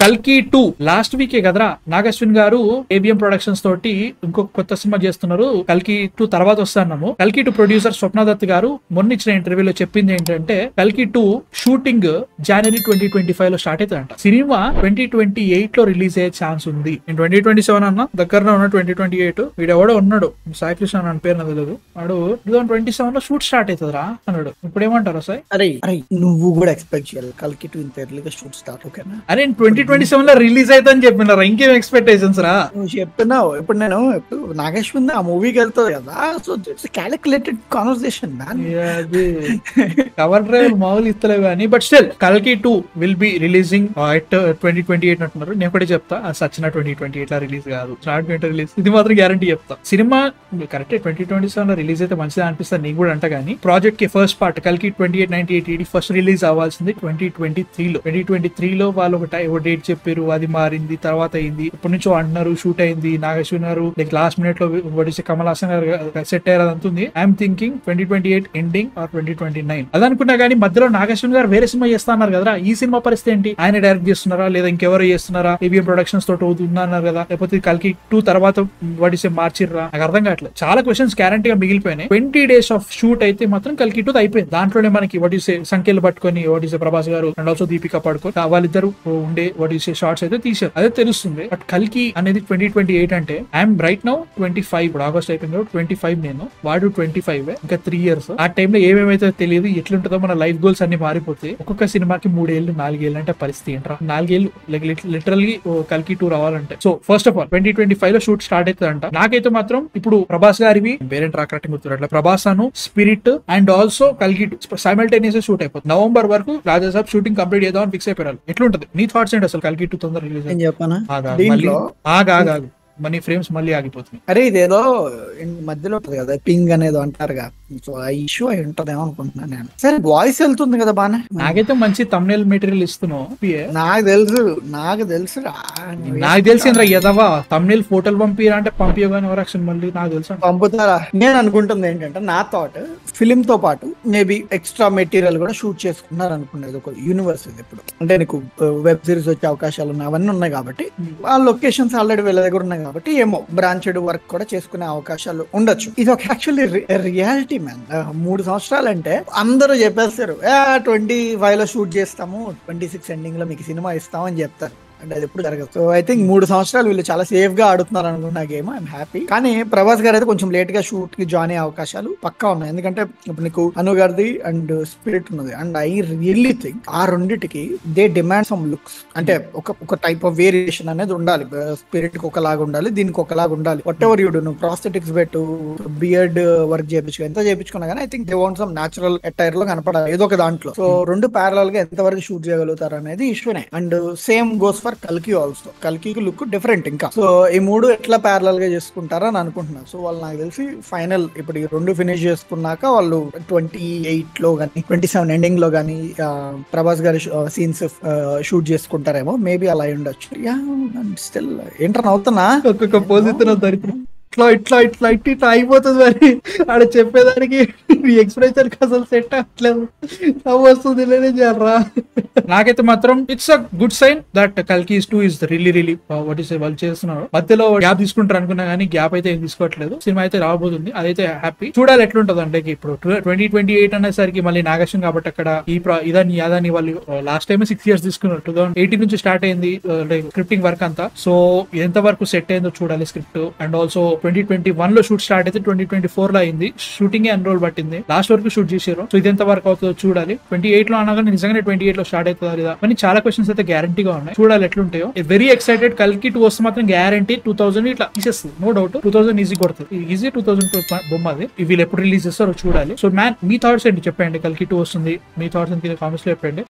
కల్కి two last వీకే కదరా నాగశ్విన్ గారు ఏబిఎం ప్రొడక్షన్స్ తోటి ఇంకొక కొత్త సినిమా చేస్తున్నారు కల్కి టూ తర్వాత వస్తున్నాము కల్కి టూ ప్రొడ్యూసర్ స్వప్నదత్ గారు మొన్న ఇచ్చిన ఇంటర్వ్యూలో చెప్పింది ఏంటంటే కల్కి టూ షూటింగ్ జనవరి ట్వంటీ ట్వంటీ ఫైవ్ లో స్టార్ట్ అవుతుందంట సినిమా ట్వంటీ ట్వంటీ ఎయిట్ లో రిలీజ్ అయ్యే ఛాన్స్ ఉంది ట్వంటీ ట్వంటీ సెవెన్ అన్న దగ్గరలో ఉన్న ట్వంటీ ట్వంటీ ఎయిట్ వీడు ఎవడో ఉన్నాడు సాయి కృష్ణ అని పేరు నాకు తెలియదు వాడు టూ థౌసండ్ ట్వంటీ సెవెన్ లో షూట్ స్టార్ట్ అవుతుందిరా అన్నాడు ఇప్పుడు ఏమంటారు సాయి అరే అరే నువ్వు కూడా ఎక్స్పెక్ట్ చేయాలి కల్కి టూ ఇంత ఎర్లీగా షూట్ స్టార్ట్ ఓకేనా అరే ట్వంటీ ట్వంటీ సెవెన్ లో రిలీజ్ అవుతుందని చెప్పినారా ఇంకేం ఎక్స్పెక్టేషన్స్ రా నువ్వు చెప్తున్నావు ఇప్పుడు నేను ఇప్పుడు నాగేశ్వర్ ఆ మూవీకి వెళ్తావు కదా so it's calculated conversation man cover drive మామూలు ఇస్తలేవు కానీ బట్ స్టిల్ కల్కి two will be releasing at twenty twenty eight అంటున్నారు నేను ఒకటే చెప్తా అది సచిన ట్వంటీ ట్వంటీ ఎయిట్ లా రిలీజ్ కాదు స్టార్ట్ ట్వంటీ రిలీజ్ ఇది మాత్రం గ్యారంటీ చెప్తా cinema correct twenty twenty seven లో రిలీజ్ అయితే మంచిది అనిపిస్తుంది నీకు కూడా అంట కానీ ప్రాజెక్ట్ కి ఫస్ట్ పార్ట్ కల్కి twenty eight ninety eight first release అవ్వాల్సింది ట్వంటీ ట్వంటీ త్రీ లో ట్వంటీ ట్వంటీ త్రీ లో వాళ్ళు ఒక టై- ఒక డేట్ చెప్పారు అది మారింది తర్వాత అయింది ఇప్పటి నుంచో అంటున్నారు షూట్ అయింది నాగేశ్వర్ గారు లైక్ లాస్ట్ మినిట్ లో వడిసే కమల్ హాసన్ గారు సెట్ అయ్యారు అంతుంది I'm thinking twenty twenty eight ending or twenty twenty nine అదనుకున్నా కానీ మధ్యలో నాగేశ్వర్ గారు వేరే సినిమా చేస్తా అన్నారు కదా ఈ సినిమా పరిస్థితి ఏంటి ఆయన డైరెక్ట్ చేస్తున్నారా లేదా ఇంకెవరు చేస్తున్నారా ఏబిఎం ప్రొడక్షన్స్ తోటి అవుతుందా అన్నారు కదా లేకపోతే కల్కి టూ తర్వాత వడిసే మార్చిర్రా నాకు అర్థం కావట్లేదు చాలా క్వశ్చన్స్ గ్యారంటీగా మిగిలిపోయినాయి ట్వంటీ డేస్ ఆఫ్ షూట్ అయితే మాత్రం కల్కి టూ అయిపోయింది దాంట్లోనే మనకి వడిసే సంఖ్యలు పట్టుకొని వడిసే ప్రభాస్ గారు అండ్ ఆల్సో దీపిక పడుకో వాళ్ళిద్దరు ఉండే వడిసే షార్ట్స్ అయితే తీసారు అదే తెలుస్తుంది బట్ కల్కి అనేది ట్వంటీ ట్వంటీ ఎయిట్ అంటే I'm right now twenty five ఇప్పుడు ఆగస్ట్ అయిపోయింది ట్వంటీ ఫైవ్ నేను వాడు ట్వంటీ ఫైవ్ ఇంకా త్రీ ఇయర్స్ ఆ టైంలో ఏమేమైతే తెలియదు ఎట్లుంటుందో మన లైఫ్ గోల్స్ అన్ని మారిపోతాయి ఒక్కొక్క సినిమాకి మూడేళ్ళు నాలుగేళ్ళు అంటే పరిస్థితి ఏంట్రా నాలుగేళ్ళు లైక్ లిటరల్లీ కల్కి టూ రావాలంటే so first of all twenty twenty five లో షూట్ స్టార్ట్ అవుతుందంట నాకైతే మాత్రం ఇప్పుడు ప్రభాస్ గారివి పేరెంట్ రాకరెక్ట్ గుర్తున్నట్లే ప్రభాస్ అను స్పిరిట్ అండ్ ఆల్సో కల్కి సైమల్టేనియస్ షూట్ అయిపోతుంది నవంబర్ వరకు రాజాసాబ్ షూటింగ్ కంప్లీట్ చేద్దామని ఫిక్స్ అయిపోయారు ఎట్లుంటది నీ థాట్స్ ఏంటి అసలు కల్కి టూ తొందర రిలీజ్ నేను చెప్పానా మళ్ళీ దీంట్లో ఆగా ఆగాగు మనీ ఫ్రేమ్స్ మళ్ళీ ఆగిపోతుంది అరే ఇదేదో ఇన్ మధ్యలో ఉంటది కదా పింగ్ అనేది అంటారుగా సో ఆ ఇష్యూ అయి ఉంటదేమో అనుకుంటున్నాను నేను సరే వాయిస్ వెళ్తుంది కదా బానే నాకైతే మంచి తమ్నేల్ మెటీరియల్ ఇస్తున్నావు పిఏ. నాకు తెలుసు నాకు తెలుసు రా. నాకు తెలిసిందిరా ఎదవా తమ్నేల్ ఫోటోలు పంపిరా అంటే పంపించగానే వరక్షన్ మళ్ళీ నాకు తెలుసు పంపుతారా నేను అనుకుంటుంది ఏంటంటే నా థాట్ ఫిలిం తో పాటు మేబీ ఎక్స్ట్రా మెటీరియల్ కూడా షూట్ చేసుకున్నారు అనుకునేది ఒక యూనివర్స్ ఇది ఇప్పుడు అంటే నీకు వెబ్ సిరీస్ వచ్చే అవకాశాలు ఉన్నాయి అవన్నీ ఉన్నాయి కాబట్టి ఆ లొకేషన్స్ ఆల్రెడీ వీళ్ళ దగ్గర ఉన్నాయి కాబట్టి ఏమో బ్రాంచెడ్ వర్క్ కూడా చేసుకునే అవకాశాలు ఉండొచ్చు ఇది ఒక యాక్చువల్లీ రియాలిటీ మ్యాన్ మూడు సంవత్సరాలు అంటే అందరూ చెప్పేస్తారు ట్వంటీ ఫైవ్ లో షూట్ చేస్తాము ట్వంటీ సిక్స్ ఎండింగ్ లో మీకు సినిమా ఇస్తామని చెప్తారు అంటే అది ఎప్పుడు జరగదు సో ఐ థింక్ మూడు సంవత్సరాలు వీళ్ళు చాలా సేఫ్ గా ఆడుతున్నారు అనుకున్న గేమ్ ఐఎమ్ హ్యాపీ కానీ ప్రభాస్ గారు అయితే కొంచెం లేట్ గా షూట్ కి జాయిన్ అయ్యే అవకాశాలు పక్కా ఉన్నాయి ఎందుకంటే ఇప్పుడు నీకు అను గారిది అండ్ స్పిరిట్ ఉన్నది అండ్ ఐ రియల్లీ థింక్ ఆ రెండిటికి దే డిమాండ్ సమ్ లుక్స్ అంటే ఒక ఒక టైప్ ఆఫ్ వేరియేషన్ అనేది ఉండాలి స్పిరిట్ కి ఒకలాగా ఉండాలి దీనికి ఒకలాగా ఉండాలి వాట్ ఎవర్ యూ నువ్వు ప్రాస్థెటిక్స్ పెట్టు బియర్డ్ వర్క్ చేయించు ఎంత చేయించుకున్నా కానీ I think they want some natural attire లో కనపడాలి ఏదో ఒక దాంట్లో సో రెండు ప్యారల్ గా ఎంత వరకు షూట్ చేయగలుగుతారు అనేది ఇష్యూనే అండ్ సేమ్ గోస్ ఫర్ కల్కి ఆల్సో కల్కి లుక్ డిఫరెంట్ ఇంకా సో ఈ మూడు ఎట్లా ప్యారల్ గా చేసుకుంటారని అనుకుంటున్నారు సో వాళ్ళు నాకు తెలిసి ఫైనల్ ఇప్పుడు ఈ రెండు ఫినిష్ చేసుకున్నాక వాళ్ళు ట్వంటీ ఎయిట్ లో గానీ ట్వంటీ సెవెన్ ఎండింగ్ లో గానీ ఆ, ప్రభాస్ గారి సీన్స్ షూట్ చేసుకుంటారేమో మేబీ అలా అయి ఉండొచ్చు యా స్టిల్ ఏంటర్ అవుతున్నా ఒక్కొక్క పోజిషన్ దరిద్రం ఇట్లా ఇట్లా ఇట్లా ఇట్లా ఇట్లా అయిపోతుంది మరి ఆడ చెప్పేదానికి ఎక్స్ప్రెషన్ అసలు సెట్ అవ్వట్లేదు నవ్వు వస్తుంది లేనే చేయాలరా నాకైతే మాత్రం it's a good sign that Kalki's two is really really what is వాళ్ళు చేస్తున్నారు మధ్యలో గ్యాప్ తీసుకుంటారు అనుకున్నా కానీ గ్యాప్ అయితే ఏం తీసుకోవట్లేదు సినిమా అయితే రాబోతుంది అదైతే హ్యాపీ చూడాలి ఎట్లుంటది అంటే ఇప్పుడు ట్వంటీ ట్వంటీ ఎయిట్ అనేసరికి మళ్ళీ నాగేశ్వరం కాబట్టి అక్కడ ఈ ప్ర- ఇదని అదని వాళ్ళు లాస్ట్ టైం సిక్స్ ఇయర్స్ తీసుకున్నారు టూ థౌసండ్ ఎయిటీన్ నుంచి స్టార్ట్ అయింది స్క్రిప్టింగ్ వర్క్ అంతా సో ఎంత వరకు సెట్ అయిందో చూడాలి script and also twenty twenty one లో షూట్ స్టార్ట్ అయితే ట్వంటీ ట్వంటీ ఫోర్ లో అయింది షూటింగ్ ఎన్రోల్ పట్టింది లాస్ట్ వరకు షూట్ చేశారు సో ఇది ఎంత వరకు అవుతుందో చూడాలి ట్వంటీ ఎయిట్ లో అనగానే నిజంగానే ట్వంటీ ఎయిట్ లో స్టార్ట్ అవుతుందా లేదా కానీ చాలా క్వశ్చన్స్ అయితే గ్యారంటీగా ఉన్నాయి చూడాలి ఎట్లుంటాయో వెరీ ఎక్సైటెడ్ కల్కి టూ వస్తే మాత్రం గ్యారంటీ టూ థౌసండ్ ఇట్లా తీసేస్తుంది no doubt two thousand easy కొడుతుంది ఈజీ టూ థౌసండ్ బొమ్మ అది వీళ్ళు ఎప్పుడు రిలీజ్ చేస్తారో చూడాలి సో మ్యాన్ మీ థాట్స్ ఏంటి చెప్పండి కల్కి టూ వస్తుంది మీ థాట్స్ ఏంటి కామెంట్స్ లో చెప్పండి